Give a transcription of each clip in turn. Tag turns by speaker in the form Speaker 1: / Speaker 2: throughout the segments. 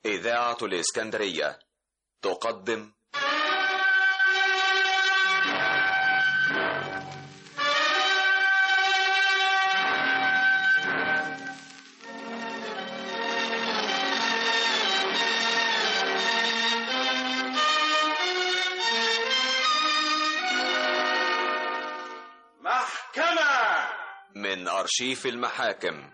Speaker 1: إذاعة الإسكندرية تقدم
Speaker 2: محكمة
Speaker 1: من أرشيف المحاكم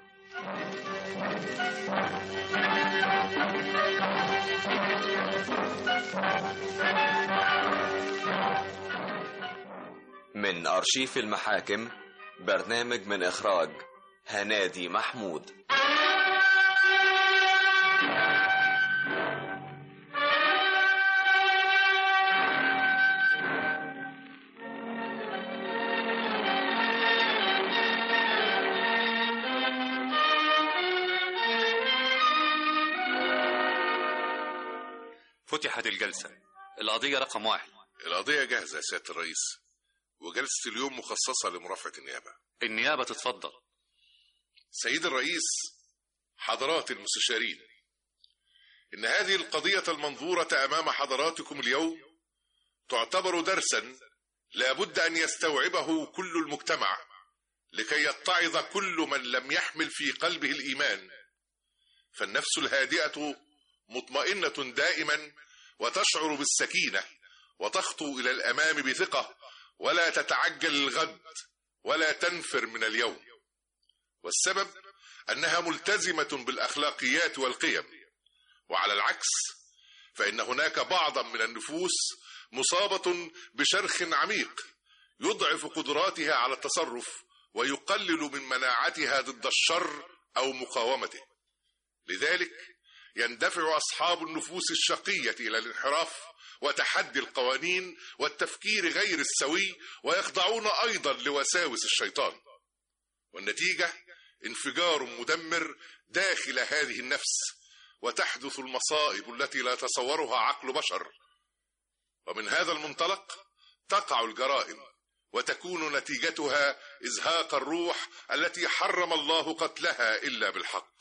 Speaker 1: من أرشيف المحاكم برنامج من إخراج هنادي محمود
Speaker 3: فتحت الجلسة القضية رقم واحد
Speaker 4: القضية جاهزة يا سيادة الرئيس وجلسة اليوم مخصصة لمرافعة النيابة
Speaker 3: النيابة تتفضل
Speaker 4: سيد الرئيس حضرات المستشارين إن هذه القضية المنظورة أمام حضراتكم اليوم تعتبر درسا لابد أن يستوعبه كل المجتمع لكي يتعظ كل من لم يحمل في قلبه الإيمان فالنفس الهادئة مطمئنة دائما وتشعر بالسكينة وتخطو إلى الأمام بثقة ولا تتعجل الغد ولا تنفر من اليوم والسبب أنها ملتزمة بالأخلاقيات والقيم وعلى العكس فإن هناك بعضا من النفوس مصابة بشرخ عميق يضعف قدراتها على التصرف ويقلل من مناعتها ضد الشر أو مقاومته لذلك يندفع أصحاب النفوس الشقية إلى الانحراف وتحدي القوانين والتفكير غير السوي ويخضعون أيضا لوساوس الشيطان والنتيجة انفجار مدمر داخل هذه النفس وتحدث المصائب التي لا يتصورها عقل بشر ومن هذا المنطلق تقع الجرائم وتكون نتيجتها إزهاق الروح التي حرم الله قتلها إلا بالحق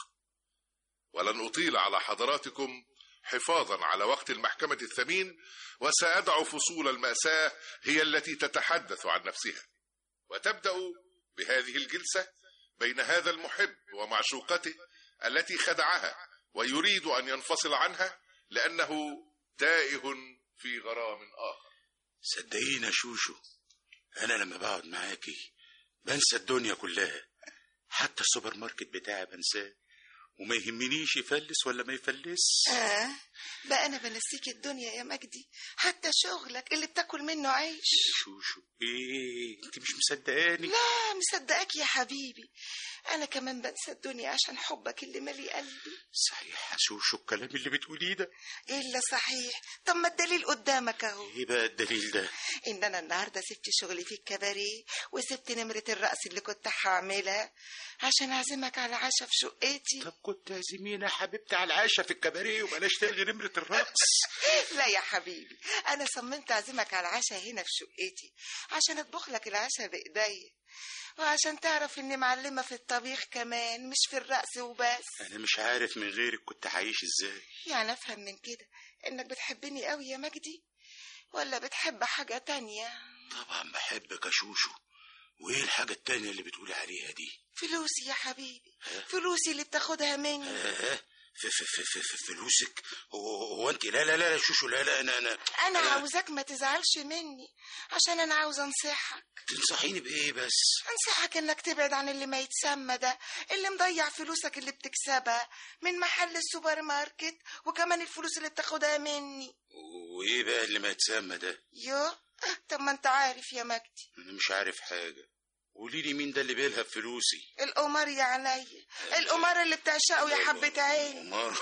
Speaker 4: ولن أطيل على حضراتكم حفاظا على وقت المحكمة الثمين وسأدع فصول المأساة هي التي تتحدث عن نفسها وتبدأ بهذه الجلسة بين هذا المحب ومعشوقته التي خدعها ويريد أن ينفصل عنها لأنه تائه في غرام آخر
Speaker 5: صدقيني يا شوشو انا لما بقعد معاكي بنسى الدنيا كلها حتى السوبر ماركت بتاعي بنساه وما يهمنيش يفلس ولا ما يفلس
Speaker 6: آه بقى أنا بنسيك الدنيا يا مجدي حتى شغلك اللي بتاكل منه عيش
Speaker 5: شوشو ايه انت مش مصدقاني
Speaker 6: لا مصدقك يا حبيبي أنا كمان بنسى الدنيا عشان حبك اللي مالي قلبي
Speaker 5: صحيح يا شوشو الكلام اللي بتقوليه ده
Speaker 6: إلا صحيح طب ما الدليل قدامك أهو
Speaker 5: ايه بقى الدليل ده
Speaker 6: إن أنا النهاردة سبت شغلي في الكباريه وسبت نمرة الرقص اللي كنت هعملها عشان أعزمك على عشا في شقتي
Speaker 5: طب كنت عزمينا يا حبيبتي على العشاء في الكباريه وبلاش تلغي نمرة الرقص
Speaker 6: لا يا حبيبي أنا صممت أعزمك على العشاء هنا في شقتي عشان أطبخ لك العشاء بإيديا وعشان تعرف إني معلمة في الطبيخ كمان مش في الرقص وبس
Speaker 5: انا مش عارف من غيرك كنت عايش ازاي
Speaker 6: يعني أفهم من كده إنك بتحبني قوي يا مجدي ولا بتحب حاجة تانية
Speaker 5: طبعا بحبك يا شوشو وايه الحاجة التانية اللي بتقولي عليها دي
Speaker 6: فلوسي يا حبيبي فلوسي اللي بتاخدها مني
Speaker 5: آه، في في في في, في فلوسك هو, هو انت لا لا لا لا شوشو لا لا انا انا
Speaker 6: أنا عاوزاك ما تزعلش مني عشان أنا عاوزة أنصحك
Speaker 5: تنصحيني بايه بس
Speaker 6: أنصحك إنك تبعد عن اللي ما يتسمى ده اللي مضيع فلوسك اللي بتكسبها من محل السوبر ماركت وكمان الفلوس اللي بتاخدها مني
Speaker 5: وايه بقى اللي ما يتسمى ده
Speaker 6: يو طب ما انت عارف يا مجدي
Speaker 5: انا مش عارف حاجة قولي لي مين ده اللي بيلهب فلوسي
Speaker 6: القمار يا عينيا القمار اللي بتعشقه يا حبة عين
Speaker 5: قمار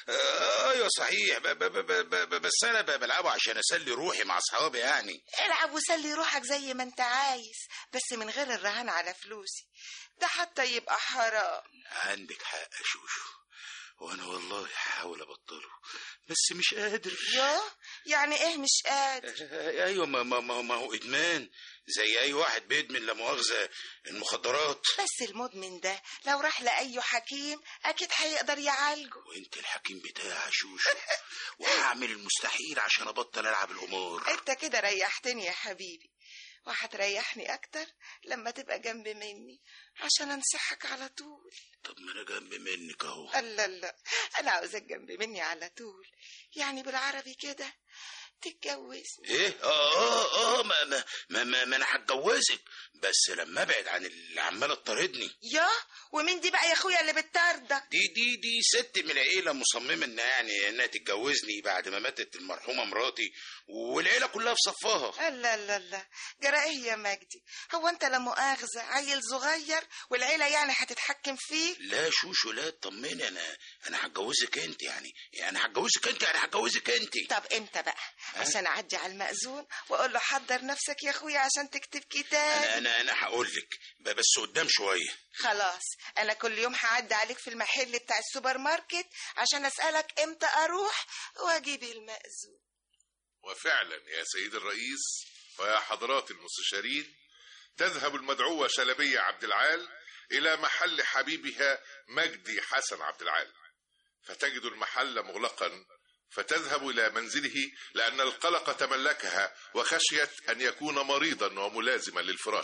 Speaker 5: ايوه صحيح ب ب ب ب ب بس انا ب- بلعبه عشان اسلي روحي مع اصحابي يعني
Speaker 6: العب وسلي روحك زي ما انت عايز بس من غير الرهان على فلوسي ده حتى يبقى حرام
Speaker 5: عندك حق يا شوشو وانا والله هحاول ابطله بس مش قادر
Speaker 6: يو يعني ايه مش قادر
Speaker 5: ايوه ما ما ما, ما هو ادمان زي اي واحد بيدمن لا مؤاخذه المخدرات
Speaker 6: بس المدمن ده لو راح لأي حكيم أكيد هيقدر يعالجه
Speaker 5: وانت الحكيم بتاعي يا شوشو وهعمل المستحيل عشان ابطل العب القمار
Speaker 6: انت كده ريحتني يا حبيبي وهتريحني اكتر لما تبقى جنب مني عشان انصحك على طول
Speaker 5: طب ما انا جنب منك اهو
Speaker 6: لا لا انا عاوزك جنب مني على طول يعني بالعربي كده تتجوزني
Speaker 5: ايه اه اه اه ما ما ما, ما, ما انا هتجوزك بس لما ابعد عن اللي عماله تطاردني
Speaker 6: يا ومين دي بقى يا اخويا اللي بتطاردك
Speaker 5: دي دي دي ست من العيله مصممه انها يعني انها تتجوزني بعد ما ماتت المرحومه مراتي والعيله كلها في صفها
Speaker 6: لا لا لا جرى ايه يا مجدي هو انت لا مؤاخذه عيل صغير والعيله يعني هتتحكم فيه
Speaker 5: لا شوشو لا اطمني انا انا هتجوزك انت يعني يعني هتجوزك انت يعني هتجوزك انت
Speaker 6: طب امتى بقى عشان اعدي على المأذون واقول له حضر نفسك يا اخويا عشان تكتب كتاب
Speaker 5: انا انا انا هقول لك بس قدام شويه
Speaker 6: خلاص انا كل يوم هعدي عليك في المحل بتاع السوبر ماركت عشان اسالك امتى اروح واجيب المأذون
Speaker 4: وفعلا يا سيد الرئيس ويا حضرات المستشارين تذهب المدعوة شلبية عبد العال إلى محل حبيبها مجدي حسن عبد العال فتجد المحل مغلقا فتذهب إلى منزله لأن القلق تملكها وخشيت أن يكون مريضا وملازما للفراش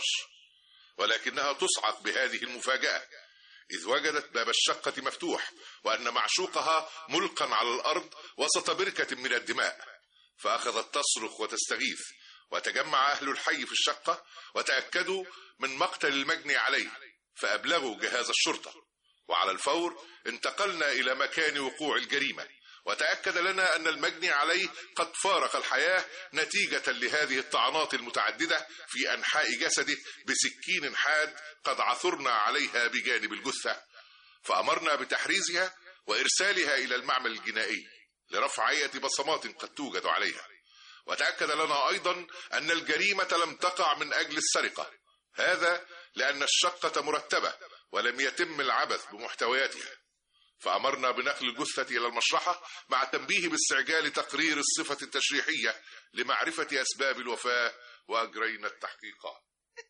Speaker 4: ولكنها تصعق بهذه المفاجأة إذ وجدت باب الشقة مفتوح وأن معشوقها ملقا على الأرض وسط بركة من الدماء فأخذت تصرخ وتستغيث وتجمع أهل الحي في الشقة وتأكدوا من مقتل المجني عليه فأبلغوا جهاز الشرطة وعلى الفور انتقلنا إلى مكان وقوع الجريمة وتأكد لنا أن المجني عليه قد فارق الحياة نتيجة لهذه الطعنات المتعددة في أنحاء جسده بسكين حاد قد عثرنا عليها بجانب الجثة فأمرنا بتحريزها وإرسالها إلى المعمل الجنائي لرفع أية بصمات قد توجد عليها وتأكد لنا أيضا أن الجريمة لم تقع من أجل السرقة هذا لأن الشقة مرتبة ولم يتم العبث بمحتوياتها فأمرنا بنقل الجثة إلى المشرحة مع التنبيه باستعجال تقرير الصفة التشريحية لمعرفة أسباب الوفاة وأجرينا التحقيقات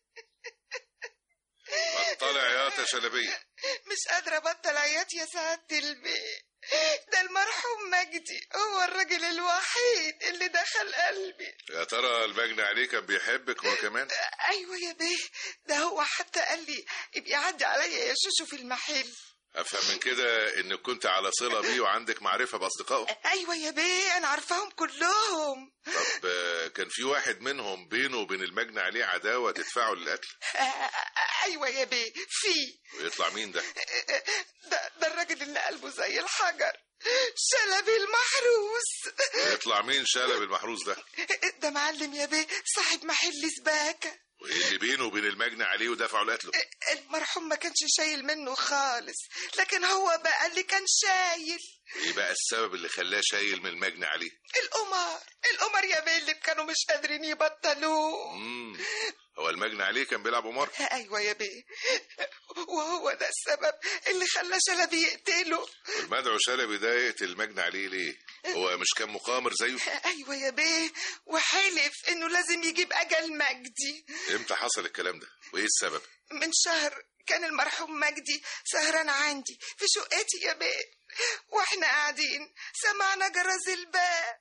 Speaker 4: اطلع يا شلبية
Speaker 6: مش قادرة أبطل عياط يا سعادة البيت ده المرحوم مجدي هو الراجل الوحيد اللي دخل قلبي
Speaker 4: يا ترى المجني عليه كان بيحبك هو كمان
Speaker 6: أيوة يا بيه ده هو حتى قال لي ابقي عدي عليا يا شوشو في المحل
Speaker 4: أفهم من كده إنك كنت على صلة بيه وعندك معرفة بأصدقائه
Speaker 6: أيوة يا بيه أنا عارفاهم كلهم
Speaker 4: طب آه، كان في واحد منهم بينه وبين المجني عليه عداوة تدفعه للقتل
Speaker 6: آه، أيوة يا بيه في
Speaker 4: ويطلع مين ده
Speaker 6: ده, ده الراجل اللي قلبه زي الحجر شلبي المحروس
Speaker 4: ويطلع مين شلب المحروس ده
Speaker 6: ده معلم يا بيه صاحب محل سباكة
Speaker 4: وايه اللي بينه وبين المجني عليه ودفعه لقتله
Speaker 6: المرحوم ما كانش شايل منه خالص لكن هو بقى اللي كان شايل
Speaker 4: ايه بقى السبب اللي خلاه شايل من المجني عليه
Speaker 6: القمر القمر يا بيه اللي كانوا مش قادرين يبطلوه
Speaker 4: مم. هو المجني عليه كان بيلعب قمار
Speaker 6: ايوه يا بيه وهو ده السبب اللي خلى شلبي يقتله
Speaker 4: المدعو شلبي ده يقتل المجني عليه ليه هو مش كان مقامر زيه
Speaker 6: ايوه يا بيه وحلف انه لازم يجيب اجل مجدي
Speaker 4: امتى حصل الكلام ده وايه السبب
Speaker 6: من شهر كان المرحوم مجدي سهران عندي في شقتي يا بيه واحنا قاعدين سمعنا جرس الباب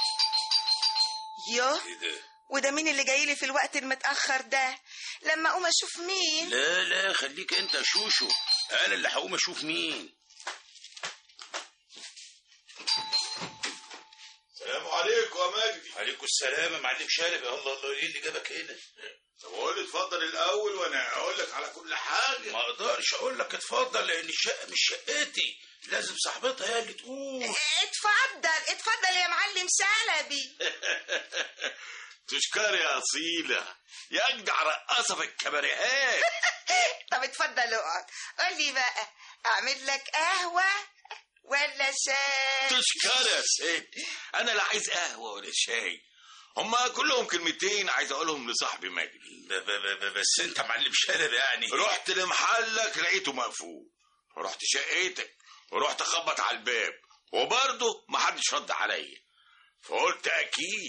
Speaker 6: يوه
Speaker 5: ايه ده
Speaker 6: وده مين اللي جاي لي في الوقت المتأخر ده لما أقوم أشوف مين
Speaker 5: لا لا خليك انت يا شوشو انا اللي هقوم اشوف مين
Speaker 2: السلام عليكم يا مجدي
Speaker 5: عليكم السلام يا معلم شارب يا الله الله ايه اللي جابك هنا
Speaker 2: طب قول لي اتفضل الاول وانا هقول لك على كل حاجه
Speaker 5: ما اقدرش اقول لك اتفضل لان الشقه مش شقتي لازم صاحبتها هي اللي تقول
Speaker 6: اتفضل اتفضل يا معلم شلبي
Speaker 2: تشكر يا اصيله يا اجدع رقاصه في الكباريهات
Speaker 6: طب اتفضل اقعد قول لي بقى أعمل لك قهوة ولا شاي
Speaker 2: تشكر يا ست انا لا عايز قهوه ولا شاي هما كلهم كلمتين عايز اقولهم لصاحبي مجدي
Speaker 5: ب- ب- ب- بس انت معلم شارب يعني
Speaker 2: رحت لمحلك لقيته مقفول ورحت شقتك ورحت اخبط على الباب وبرضه محدش رد عليا فقلت اكيد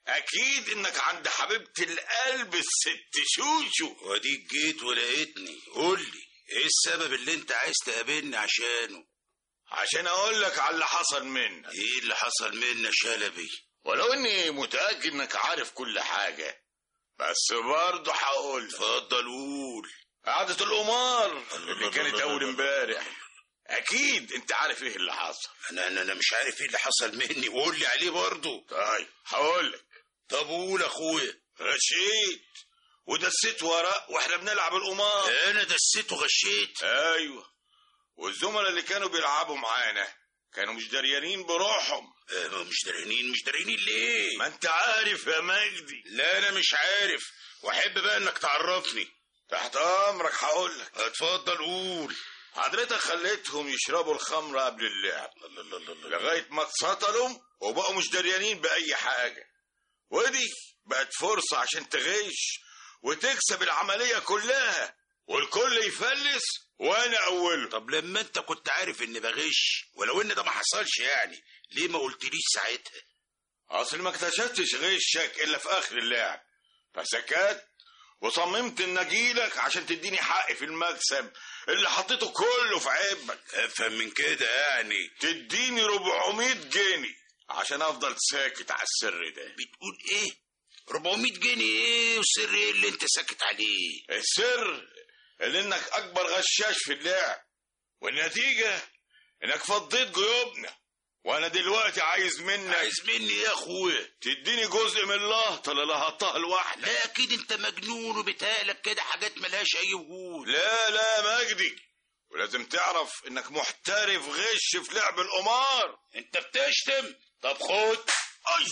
Speaker 2: اكيد انك عند حبيبة القلب الست شوشو
Speaker 5: وديك جيت ولقيتني قول لي ايه السبب اللي انت عايز تقابلني عشانه
Speaker 2: عشان اقول لك على اللي حصل منك
Speaker 5: ايه اللي حصل منا شلبي
Speaker 2: ولو اني متأكد انك عارف كل حاجة بس برضه هقول
Speaker 5: اتفضل قول
Speaker 2: قعدة القمار اللي
Speaker 5: الله
Speaker 2: كانت
Speaker 5: الله
Speaker 2: اول
Speaker 5: الله.
Speaker 2: امبارح اكيد انت عارف ايه اللي حصل
Speaker 5: انا انا انا مش عارف ايه اللي حصل مني وقول لي عليه برضه
Speaker 2: طيب هقول لك
Speaker 5: طب قول اخويا
Speaker 2: رشيد ودسيت ورق واحنا بنلعب القمار
Speaker 5: انا دسيت وغشيت
Speaker 2: ايوه والزملاء اللي كانوا بيلعبوا معانا كانوا مش دريانين بروحهم
Speaker 5: آه، مش دارينين مش دارينين ليه
Speaker 2: ما انت عارف يا مجدي
Speaker 5: لا انا مش عارف واحب بقى انك تعرفني
Speaker 2: تحت امرك هقول لك
Speaker 5: اتفضل قول
Speaker 2: حضرتك خليتهم يشربوا الخمر قبل اللعب
Speaker 5: الله الله الله الله.
Speaker 2: لغايه ما اتسطلوا وبقوا مش دريانين باي حاجه ودي بقت فرصه عشان تغش وتكسب العمليه كلها والكل يفلس وانا اوله
Speaker 5: طب لما انت كنت عارف اني بغش ولو ان ده ما حصلش يعني ليه ما قلتليش ساعتها
Speaker 2: اصل ما اكتشفتش غشك الا في اخر اللعب فسكت وصممت ان اجيلك عشان تديني حقي في المكسب اللي حطيته كله في عيبك
Speaker 5: افهم من كده يعني
Speaker 2: تديني 400 جنيه عشان افضل ساكت على السر ده
Speaker 5: بتقول ايه 400 جنيه ايه وسر ايه اللي انت ساكت عليه
Speaker 2: السر اللي انك اكبر غشاش في اللعب والنتيجة انك فضيت جيوبنا وانا دلوقتي عايز منك
Speaker 5: عايز مني ايه يا اخويا
Speaker 2: تديني جزء من اللهطة اللي لهطتها لوحدك
Speaker 5: لا اكيد انت مجنون وبتهالك كده حاجات ملهاش اي وجود
Speaker 2: لا لا مجدي ولازم تعرف انك محترف غش في لعب القمار
Speaker 5: انت بتشتم طب خد
Speaker 2: اي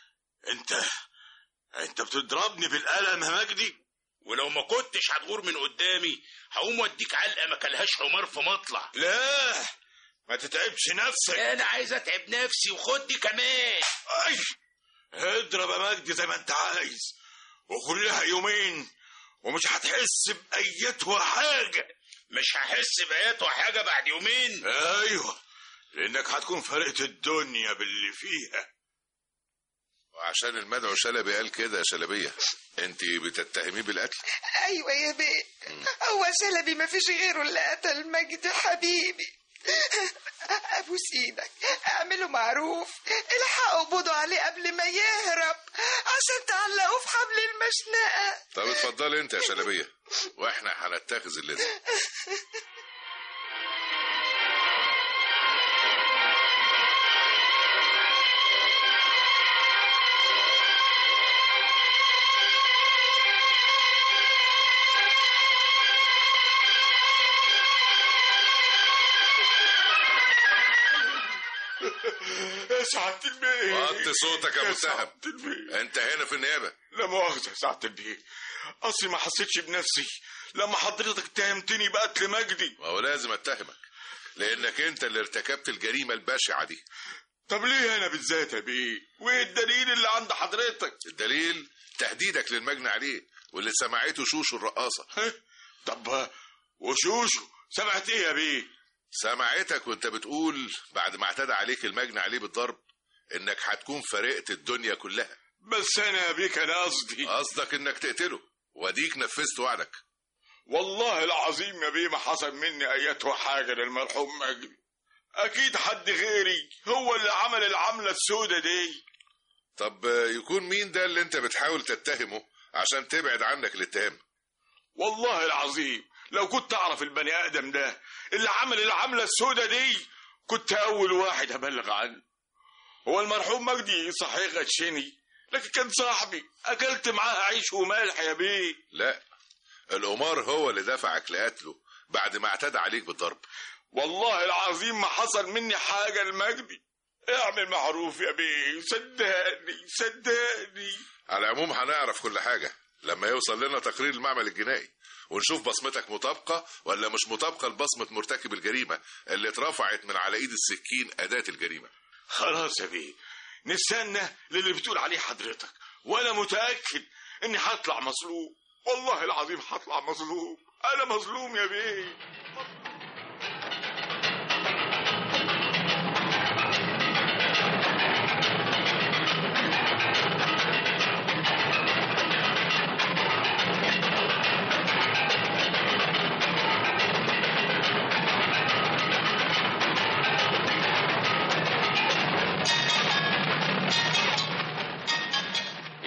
Speaker 2: انت انت بتضربني بالقلم يا مجدي
Speaker 5: ولو ما كنتش هتغور من قدامي هقوم واديك علقه ما كلهاش حمار في مطلع
Speaker 2: لا ما تتعبش نفسك
Speaker 5: انا عايز اتعب نفسي وخد دي كمان
Speaker 2: اي اضرب يا مجدي زي ما انت عايز وكلها يومين ومش هتحس بأيتها حاجة
Speaker 5: مش هحس بايات حاجه بعد يومين
Speaker 2: ايوه لانك هتكون فرقت الدنيا باللي فيها
Speaker 4: وعشان المدعو شلبي قال كده يا شلبية انت بتتهميه بالقتل
Speaker 6: ايوه يا بيه هو شلبي ما فيش غيره اللي قتل مجدي حبيبي ابوس ايدك اعملوا معروف الحقوا قبضوا عليه قبل ما يهرب عشان تعلقوه في حبل المشنقه
Speaker 4: طب اتفضلي انت يا شلبية واحنا هنتخذ اللازم
Speaker 2: يا سعادة البيه
Speaker 4: وطي صوتك يا متهم
Speaker 2: سعادة البيه
Speaker 4: انت هنا في النيابة
Speaker 2: لا مؤاخذة يا سعادة البيه اصلي ما حسيتش بنفسي لما حضرتك اتهمتني بقتل مجدي
Speaker 4: وهو لازم اتهمك لانك انت اللي ارتكبت الجريمة البشعة دي
Speaker 2: طب ليه انا بالذات يا بيه وايه الدليل اللي عند حضرتك
Speaker 4: الدليل تهديدك للمجني عليه واللي سمعته شوشو الرقاصة
Speaker 2: ها؟ طب وشوشو سمعت ايه يا بيه
Speaker 4: سمعتك وانت بتقول بعد ما اعتدى عليك المجني عليه بالضرب انك هتكون فرقت الدنيا كلها
Speaker 2: بس انا يا بيه كان قصدي
Speaker 4: قصدك انك تقتله واديك نفذت وعدك
Speaker 2: والله العظيم يا بيه ما حصل مني ايته حاجه للمرحوم مجدي اكيد حد غيري هو اللي عمل العمله السودة دي
Speaker 4: طب يكون مين ده اللي انت بتحاول تتهمه عشان تبعد عنك الاتهام
Speaker 2: والله العظيم لو كنت اعرف البني ادم ده اللي عمل العمله السودة دي كنت اول واحد هبلغ عنه هو المرحوم مجدي صحيح غشني لكن كان صاحبي اكلت معاه عيش وملح يا بيه
Speaker 4: لا القمار هو اللي دفعك لقتله بعد ما اعتدى عليك بالضرب
Speaker 2: والله العظيم ما حصل مني حاجة لمجدي اعمل معروف يا بيه صدقني صدقني
Speaker 4: على العموم هنعرف كل حاجة لما يوصل لنا تقرير المعمل الجنائي ونشوف بصمتك مطابقة ولا مش مطابقة لبصمة مرتكب الجريمة اللي اترفعت من على ايد السكين أداة الجريمة
Speaker 2: خلاص يا بيه نستنى للي بتقول عليه حضرتك وانا متأكد اني هطلع مظلوم والله العظيم هطلع مظلوم انا مظلوم يا بيه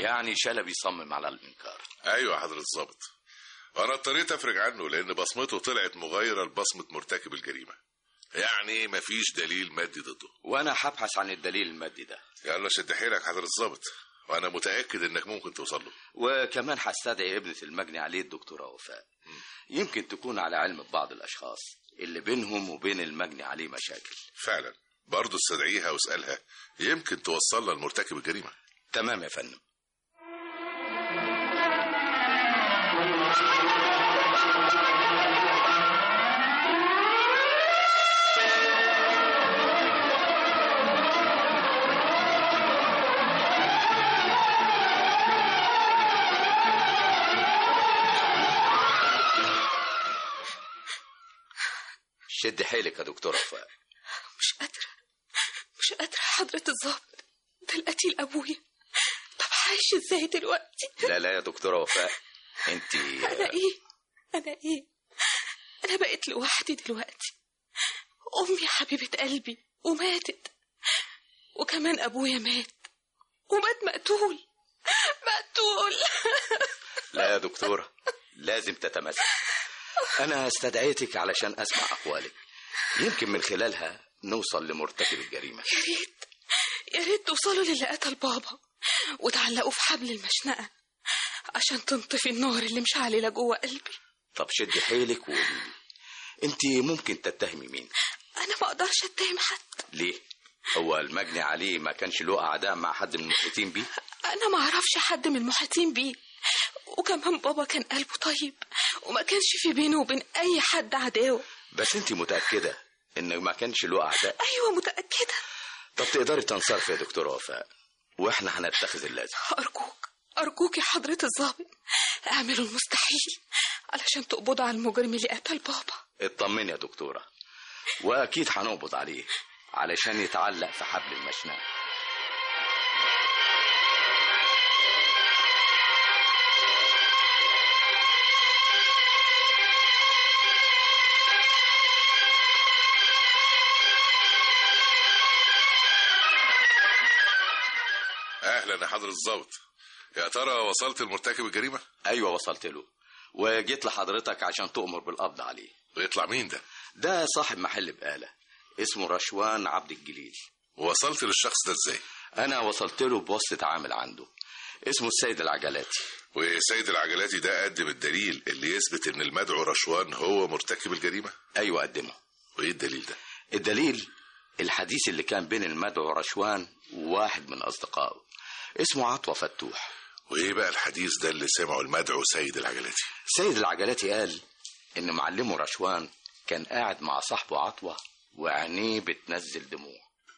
Speaker 5: يعني شلبي صمم على الانكار
Speaker 4: ايوه يا حضرة الضابط وانا اضطريت افرج عنه لان بصمته طلعت مغايره لبصمه مرتكب الجريمه يعني مفيش دليل مادي ضده
Speaker 5: وانا هبحث عن الدليل المادي ده
Speaker 4: يلا شد حيلك حضرة الضابط وانا متاكد انك ممكن توصل له
Speaker 5: وكمان هستدعي ابنة المجني عليه الدكتورة وفاء يمكن تكون على علم ببعض الاشخاص اللي بينهم وبين المجني عليه مشاكل
Speaker 4: فعلا برضه استدعيها واسالها يمكن توصلنا لمرتكب الجريمه
Speaker 5: تمام يا فندم شد حيلك يا دكتورة وفاء
Speaker 7: مش قادرة مش قادرة حضرة الظابط ده القتيل أبويا طب عايش ازاي دلوقتي
Speaker 5: لا لا يا دكتورة وفاء انت
Speaker 7: أنا إيه أنا إيه أنا بقيت لوحدي دلوقتي أمي حبيبة قلبي وماتت وكمان أبويا مات ومات مقتول مقتول
Speaker 5: لا يا دكتورة لازم تتمسك أنا استدعيتك علشان أسمع أقوالك يمكن من خلالها نوصل لمرتكب الجريمة
Speaker 7: يا ريت يا ريت توصلوا للي قتل بابا وتعلقوا في حبل المشنقة عشان تنطفي النار اللي مشعللة جوه قلبي
Speaker 5: طب شدي حيلك وقولي لي أنت ممكن تتهمي مين
Speaker 7: أنا ما أقدرش أتهم حد
Speaker 5: ليه هو المجني عليه ما كانش له أعداء مع حد من المحيطين بيه
Speaker 7: أنا ما أعرفش حد من المحيطين بيه وكمان بابا كان قلبه طيب وما كانش في بينه وبين أي حد عداوة
Speaker 5: بس أنت متأكدة إن ما كانش له أعداء
Speaker 7: أيوة متأكدة
Speaker 5: طب تقدري تنصرفي يا دكتورة وفاء وإحنا هنتخذ اللازم
Speaker 7: أرجوك أرجوك يا حضرة الضابط اعملوا المستحيل علشان تقبضوا على المجرم اللي قتل بابا
Speaker 5: اطمني يا دكتورة وأكيد هنقبض عليه علشان يتعلق في حبل المشنقة
Speaker 4: اهلا يا حضرة الضابط يا ترى وصلت لمرتكب الجريمه
Speaker 5: أيوة وصلت له وجيت لحضرتك عشان تؤمر بالقبض عليه
Speaker 4: ويطلع مين ده
Speaker 5: ده صاحب محل بقالة اسمه رشوان عبد الجليل
Speaker 4: وصلت للشخص ده ازاي
Speaker 5: أنا وصلت له بواسطة عامل عنده اسمه السيد العجلاتي
Speaker 4: وسيد العجلاتي ده قدم الدليل اللي يثبت ان المدعو رشوان هو مرتكب الجريمه
Speaker 5: أيوة قدمه
Speaker 4: وايه الدليل ده
Speaker 5: الدليل الحديث اللي كان بين المدعو رشوان وواحد من أصدقائه اسمه عطوة فتوح
Speaker 4: وايه بقى الحديث ده اللي سمعه المدعو سيد العجلاتي
Speaker 5: سيد العجلاتي قال إن معلمه رشوان كان قاعد مع صاحبه عطوة وعينيه بتنزل دموع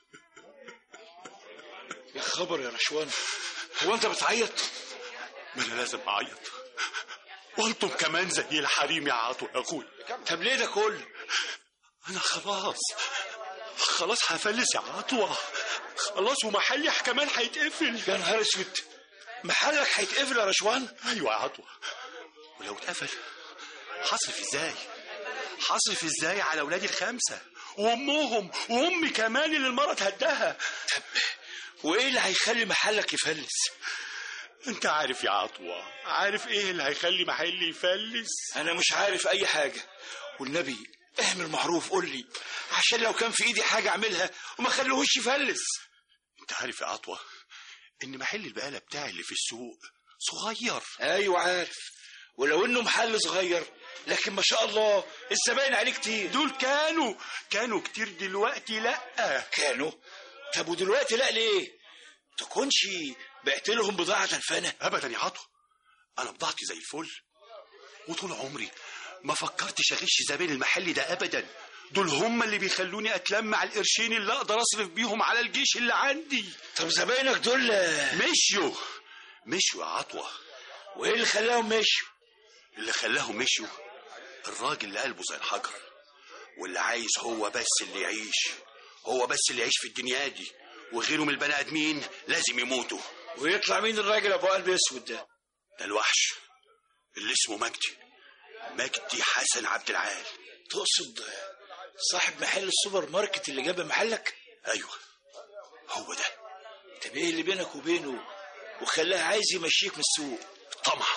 Speaker 8: يا خبر يا رشوان هو انت بتعيط
Speaker 5: ما أنا لازم أعيط
Speaker 8: وانتم كمان زي الحريم يا عطو يا اخوي طب ليه ده كله انا خلاص خلاص هفلس يا عطوة خلاص ومحلي كمان هيتقفل يا نهار اسود محلك هيتقفل يا رشوان ايوه يا عطوة ولو اتقفل هصرف ازاي هصرف ازاي على اولادي الخمسه وامهم وامي كمان اللي المرض هداها طب وايه اللي هيخلي محلك يفلس انت عارف يا عطوة عارف ايه اللي هيخلي محلي يفلس انا مش عارف اي حاجة والنبي اعمل معروف قول لي عشان لو كان في ايدي حاجة اعملها وما خليهوش يفلس انت عارف يا عطوة ان محل البقالة بتاعي اللي في السوق صغير ايوه عارف ولو انه محل صغير لكن ما شاء الله الزباين عليه كتير دول كانوا كانوا كتير دلوقتي لا كانوا طب ودلوقتي لا ليه تكونش بعت لهم بضاعة تلفانة ابدا يا عطو انا بضاعتي زي الفل وطول عمري ما فكرتش اغش زبائن المحل ده ابدا دول هم اللي بيخلوني اتلم على القرشين اللي اقدر اصرف بيهم على الجيش اللي عندي طب زباينك دول مشيوا مشوا يا عطوة وايه اللي خلاهم مشوا اللي خلاهم مشوا الراجل اللي قلبه زي الحجر واللي عايز هو بس اللي يعيش هو بس اللي يعيش في الدنيا دي وغيره من البني ادمين لازم يموتوا ويطلع مين الراجل ابو قلب اسود ده ده الوحش اللي اسمه مجدي مجدي حسن عبد العال تقصد صاحب محل السوبر ماركت اللي جاب محلك ايوه هو ده طب ايه اللي بينك وبينه
Speaker 9: وخلاه عايز يمشيك من السوق
Speaker 8: طمع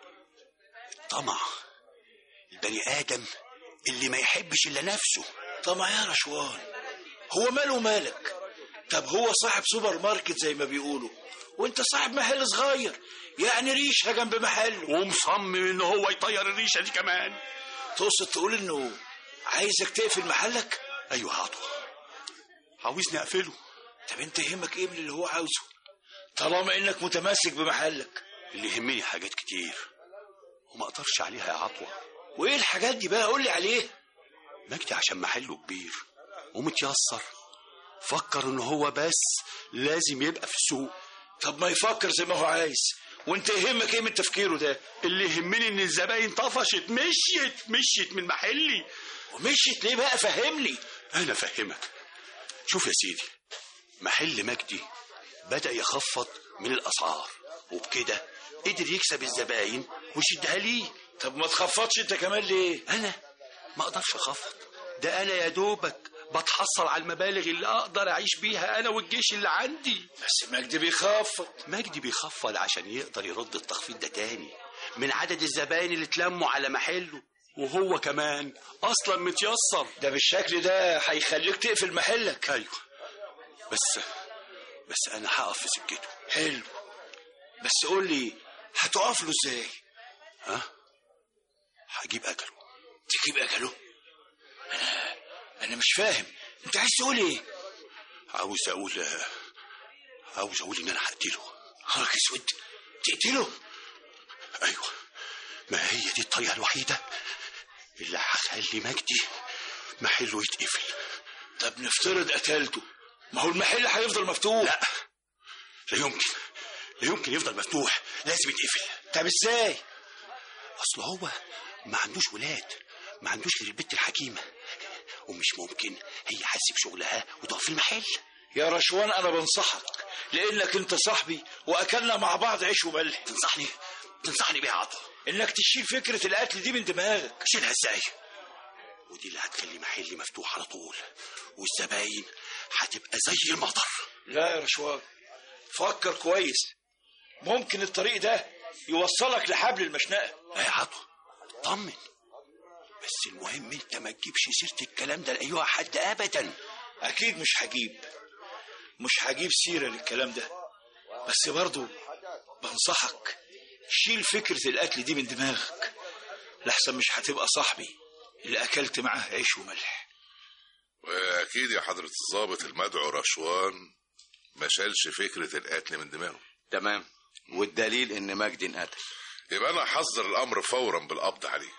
Speaker 8: طمع البني آدم اللي ما يحبش إلا نفسه
Speaker 9: طمع يا رشوان هو ماله مالك طب هو صاحب سوبر ماركت زي ما بيقولوا وانت صاحب محل صغير يعني ريشه جنب محله
Speaker 8: ومصمم إن هو يطير الريشة دي كمان
Speaker 9: تقصد تقول انه عايزك تقفل محلك
Speaker 8: أيوة يا عطوة عاوزني أقفله
Speaker 9: طب انت يهمك ايه من اللي هو عاوزه طالما انك متمسك بمحلك
Speaker 8: اللي يهمني حاجات كتير وما أقدرش عليها يا عطوة
Speaker 9: وايه الحاجات دي بقى قول لي عليها
Speaker 8: مجدي عشان محله كبير ومتيسر فكر ان هو بس لازم يبقى في السوق
Speaker 9: طب ما يفكر زي ما هو عايز وانت يهمك ايه من تفكيره ده
Speaker 8: اللي يهمني ان الزباين طفشت مشيت مشيت من محلي
Speaker 9: ومشيت ليه بقى فهمني
Speaker 8: انا افهمك شوف يا سيدي محل مجدي بدأ يخفض من الأسعار وبكده قدر يكسب الزباين ويشدها ليه
Speaker 9: طب ما تخفضش انت كمان ليه
Speaker 8: أنا ما أقدرش أخفض ده أنا يا دوبك بتحصل على المبالغ اللي أقدر أعيش بيها أنا والجيش اللي عندي
Speaker 9: بس مجدي بيخفض
Speaker 8: مجدي بيخفض عشان يقدر يرد التخفيض ده تاني من عدد الزباين اللي اتلموا على محله وهو كمان أصلا متيسر
Speaker 9: ده بالشكل ده هيخليك تقفل محلك
Speaker 8: أيوه بس بس أنا هقف في سكته
Speaker 9: حلو بس قول لي هتقف له ازاي
Speaker 8: ها هجيب أكله
Speaker 9: تجيب اكله انا انا مش فاهم انت عايز تقول ايه
Speaker 8: عاوز أقول عاوز أقول إن أنا هقتله
Speaker 9: نهارك اسود تقتله
Speaker 8: أيوه ما هي دي الطريقة الوحيدة اللي هخلي مجدي محله يتقفل
Speaker 9: طب نفترض قتلته ما هو المحل هيفضل مفتوح
Speaker 8: لا لا يمكن لا يمكن يفضل مفتوح لازم يتقفل
Speaker 9: طب ازاي
Speaker 8: اصل هو ما عندوش ولاد ما عندوش غير البت الحكيمه ومش ممكن هي حاسب شغلها وتقف في المحل
Speaker 9: يا رشوان انا بنصحك لانك انت صاحبي واكلنا مع بعض عيش وملح
Speaker 8: تنصحني تنصحني بيها عطوه
Speaker 9: انك تشيل فكره القتل دي من دماغك
Speaker 8: شيلها ازاي ودي اللي هتخلي محلي مفتوح على طول والزباين هتبقى زي المطر
Speaker 9: لا يا رشوان فكر كويس ممكن الطريق ده يوصلك لحبل المشنقه
Speaker 8: لا يا عطوه طمن بس المهم انت ما تجيبش سيره الكلام ده لاي حد ابدا
Speaker 9: اكيد مش هجيب مش هجيب سيره للكلام ده بس برضو بنصحك شيل فكره القتل دي من دماغك لحسن مش هتبقى صاحبي اللي اكلت معاه عيش وملح
Speaker 4: واكيد يا حضرة الضابط المدعو رشوان ما شالش فكرة القتل من دماغه
Speaker 10: تمام والدليل ان مجدي انقتل
Speaker 4: يبقى انا حذر الامر فورا بالقبض عليه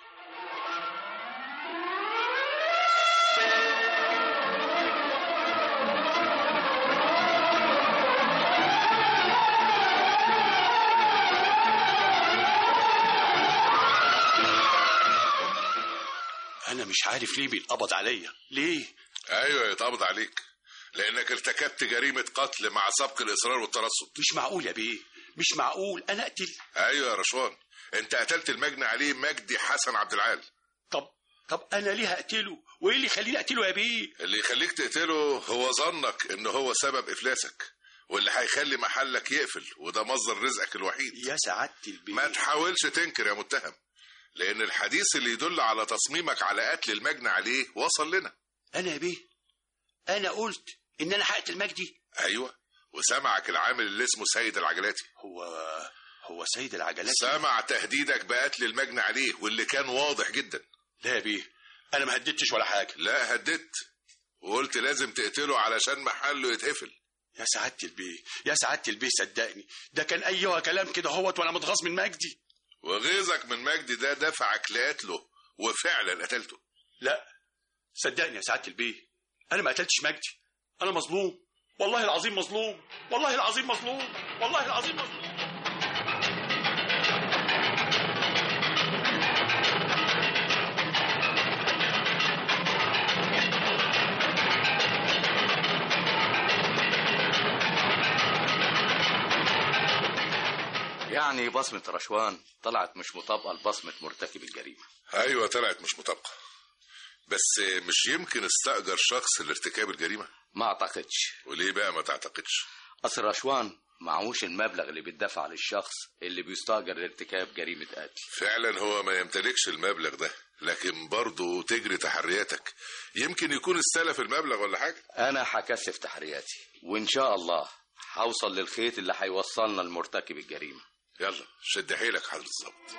Speaker 8: انا مش عارف ليه بيتقبض عليا ليه
Speaker 4: ايوه يتقبض عليك لانك ارتكبت جريمة قتل مع سبق الاصرار والترصد
Speaker 8: مش معقول يا بيه مش معقول انا اقتل
Speaker 4: ايوه يا رشوان انت قتلت المجني عليه مجدي حسن عبد العال
Speaker 8: طب طب انا ليه هقتله وايه اللي يخليني اقتله يا بيه
Speaker 4: اللي يخليك تقتله هو ظنك ان هو سبب افلاسك واللي هيخلي محلك يقفل وده مصدر رزقك الوحيد
Speaker 8: يا سعادة البيه
Speaker 4: ما تحاولش تنكر يا متهم لان الحديث اللي يدل على تصميمك على قتل المجني عليه وصل لنا
Speaker 8: انا يا بيه انا قلت ان انا هقتل مجدي
Speaker 4: ايوه وسمعك العامل اللي اسمه سيد العجلاتي
Speaker 8: هو هو سيد العجلات
Speaker 4: سمع تهديدك بقتل المجني عليه واللي كان واضح جدا
Speaker 8: لا يا بيه انا ما هددتش ولا حاجه
Speaker 4: لا هددت وقلت لازم تقتله علشان محله يتقفل
Speaker 8: يا سعادة البيه يا سعادة البيه صدقني ده كان ايها كلام كده هوت وانا متغاظ من مجدي
Speaker 4: وغيظك من مجدي ده دفعك لقتله وفعلا قتلته
Speaker 8: لا صدقني يا سعادة البيه انا ما قتلتش مجدي انا مظلوم والله العظيم مظلوم والله العظيم مظلوم والله العظيم مظلوم
Speaker 10: يعني بصمة رشوان طلعت مش مطابقة لبصمة مرتكب الجريمة
Speaker 4: ايوه طلعت مش مطابقه بس مش يمكن استأجر شخص لارتكاب الجريمه
Speaker 10: ما اعتقدش
Speaker 4: وليه بقى ما تعتقدش
Speaker 10: اصل رشوان معهوش المبلغ اللي بيدفع للشخص اللي بيستأجر لارتكاب جريمة قتل
Speaker 4: فعلا هو ما يمتلكش المبلغ ده لكن برضه تجري تحرياتك يمكن يكون استلف المبلغ ولا حاجة
Speaker 10: أنا هكثف تحرياتي وإن شاء الله هوصل للخيط اللي هيوصلنا لمرتكب الجريمة
Speaker 4: يلا شد حيلك حضرة الظابط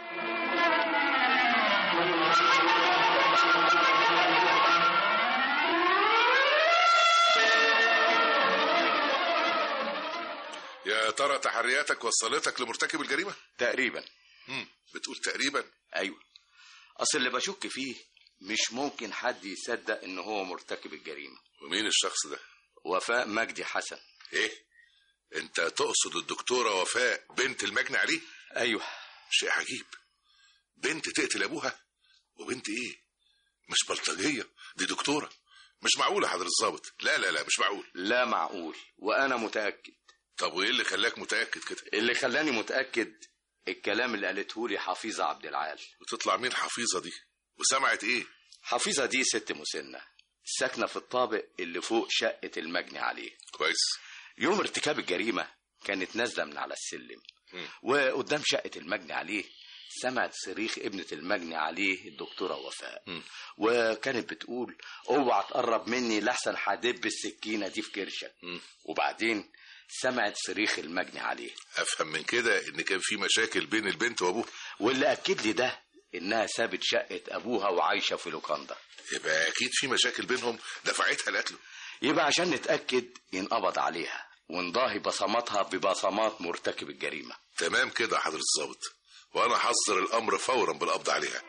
Speaker 4: يا ترى تحرياتك وصلتك لمرتكب الجريمة؟
Speaker 10: تقريبا
Speaker 4: مم. بتقول تقريبا
Speaker 10: أيوة أصل اللي بشك فيه مش ممكن حد يصدق إن هو مرتكب الجريمة
Speaker 4: ومين الشخص ده؟
Speaker 10: وفاء مجدي حسن
Speaker 4: ايه؟ انت تقصد الدكتورة وفاء بنت المجني عليه؟
Speaker 10: أيوة
Speaker 4: شيء عجيب بنت تقتل ابوها وبنت ايه؟ مش بلطجية دي دكتورة مش معقولة حضر الظابط لا لا لا مش معقول
Speaker 10: لا معقول وأنا متأكد
Speaker 4: طب وايه اللي خلاك متأكد كده؟
Speaker 10: اللي خلاني متأكد الكلام اللي قالته لي حفيظة عبد العال
Speaker 4: وتطلع مين حفيظة دي؟ وسمعت ايه؟
Speaker 10: حفيظة دي ست مسنة ساكنة في الطابق اللي فوق شقة المجني عليه
Speaker 4: كويس
Speaker 10: يوم ارتكاب الجريمة كانت نازلة من على السلم
Speaker 4: مم.
Speaker 10: وقدام شقة المجني عليه سمعت صريخ ابنة المجني عليه الدكتورة وفاء
Speaker 4: مم.
Speaker 10: وكانت بتقول اوعى تقرب مني لحسن هدب السكينة دي في كرشك
Speaker 4: مم.
Speaker 10: وبعدين سمعت صريخ المجني عليه
Speaker 4: افهم من كده ان كان في مشاكل بين البنت وابوها
Speaker 10: واللي أكد لي ده إنها سابت شقة أبوها وعايشة في لوكاندا
Speaker 4: يبقى اكيد في مشاكل بينهم دفعتها لقتله
Speaker 10: يبقى عشان نتأكد ينقبض عليها ونضاهي بصماتها ببصمات مرتكب الجريمة
Speaker 4: تمام كده يا حضرة الظابط وانا حذر الامر فورا بالقبض عليها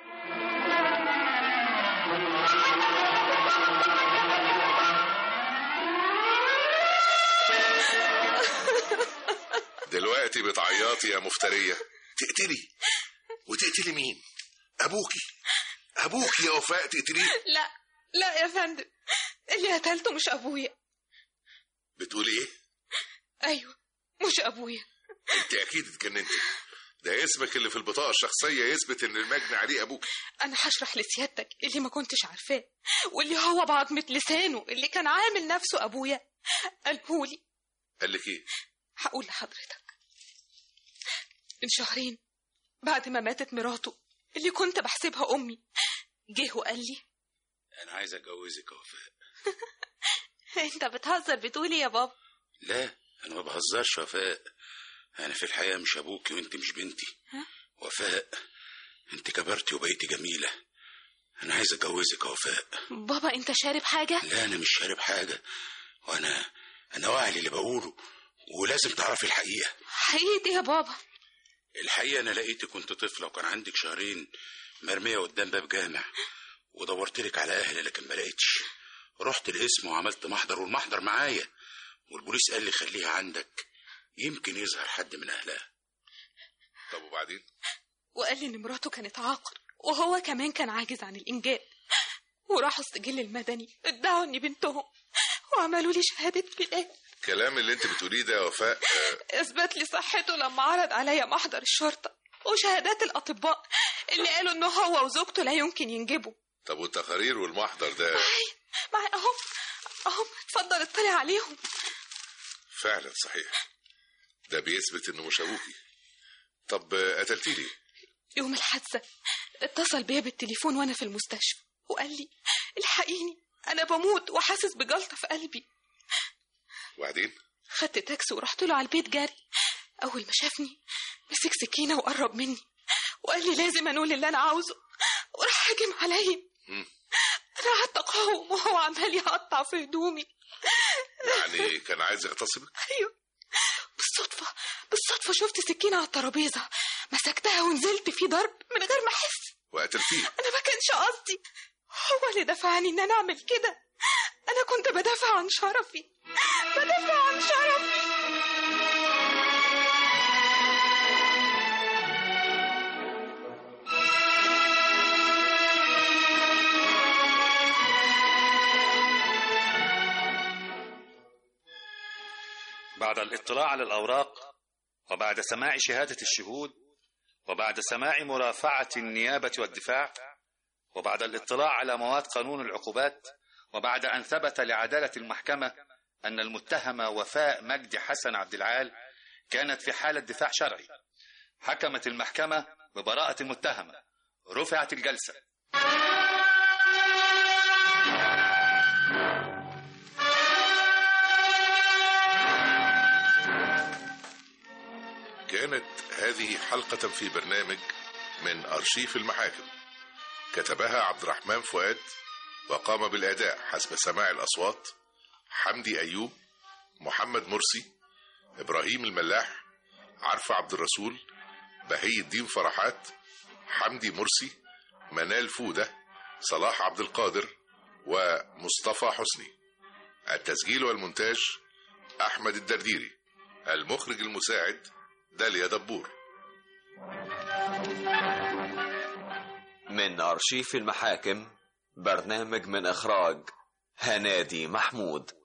Speaker 4: دلوقتي بتعيطي يا مفترية تقتلي وتقتلي مين ابوكي ابوكي يا وفاء تقتليه
Speaker 7: لا لا يا فندم اللي قتلته مش ابويا
Speaker 4: بتقولي ايه
Speaker 7: ايوه مش ابويا
Speaker 4: انت اكيد اتجننتي ده اسمك اللي في البطاقة الشخصية يثبت ان المجني عليه ابوك
Speaker 7: انا هشرح لسيادتك اللي ما كنتش عارفاه واللي هو بعضمة لسانه اللي كان عامل نفسه ابويا قالهولي
Speaker 4: قال لك ايه
Speaker 7: هقول لحضرتك من شهرين بعد ما ماتت مراته اللي كنت بحسبها امي جه وقال لي
Speaker 5: انا عايز اتجوزك يا وفاء
Speaker 7: انت بتهزر بتقولي يا بابا
Speaker 5: لا انا ما بهزرش يا وفاء انا في الحقيقه مش ابوكي وانت مش بنتي وفاء انت كبرتي وبقيتي جميله انا عايز اتجوزك يا وفاء
Speaker 7: بابا انت شارب حاجه
Speaker 5: لا انا مش شارب حاجه وانا انا واعي اللي بقوله ولازم تعرفي الحقيقه
Speaker 7: حقيقة ايه يا بابا
Speaker 5: الحقيقه انا لقيتك كنت طفله وكان عندك شهرين مرميه قدام باب جامع ودورت لك على اهلي لكن ما لقيتش رحت القسم وعملت محضر والمحضر معايا والبوليس قال لي خليها عندك يمكن يظهر حد من اهلها
Speaker 4: طب وبعدين
Speaker 7: وقال لي ان مراته كانت عاقر وهو كمان كان عاجز عن الانجاب وراحوا السجل المدني ادعوا اني بنتهم وعملوا لي شهاده ميلاد
Speaker 4: الكلام اللي انت بتقوليه ده يا وفاء آه،
Speaker 7: اثبت لي صحته لما عرض عليا محضر الشرطه وشهادات الاطباء اللي قالوا ان هو وزوجته لا يمكن ينجبوا
Speaker 4: طب والتقارير والمحضر ده
Speaker 7: معي اهم اهم اتفضل اطلع عليهم
Speaker 4: فعلا صحيح ده بيثبت انه مش ابوكي طب آه، قتلتيه ليه
Speaker 7: يوم الحادثه اتصل بيا بالتليفون وانا في المستشفى وقال لي الحقيني انا بموت وحاسس بجلطه في قلبي
Speaker 4: وبعدين
Speaker 7: خدت تاكسي ورحت له على البيت جري اول ما شافني مسك سكينه وقرب مني وقال لي لازم انول اللي انا عاوزه وراح هاجم عليا
Speaker 4: مم.
Speaker 7: انا قعدت اقاوم وهو عمال يقطع في هدومي
Speaker 4: يعني كان عايز يغتصبك
Speaker 7: ايوه بالصدفه بالصدفه شفت سكينه على الترابيزه مسكتها ونزلت في ضرب من غير ما احس
Speaker 4: وقتلتيه
Speaker 7: انا ما كانش قصدي هو اللي دفعني ان انا اعمل كده انا كنت بدافع عن شرفي بدافع عن شرفي
Speaker 3: بعد الاطلاع على الأوراق وبعد سماع شهادة الشهود وبعد سماع مرافعة النيابة والدفاع وبعد الاطلاع على مواد قانون العقوبات وبعد أن ثبت لعدالة المحكمة أن المتهمة وفاء مجدي حسن عبد العال كانت في حالة دفاع شرعي حكمت المحكمة ببراءة المتهمة رفعت الجلسة
Speaker 4: كانت هذه حلقة في برنامج من أرشيف المحاكم كتبها عبد الرحمن فؤاد وقام بالأداء حسب سماع الأصوات حمدي أيوب محمد مرسي إبراهيم الملاح عرفة عبد الرسول بهي الدين فرحات حمدي مرسي منال فودة صلاح عبد القادر ومصطفى حسني التسجيل والمونتاج أحمد الدرديري المخرج المساعد داليا دبور
Speaker 1: من أرشيف المحاكم برنامج من إخراج هنادي محمود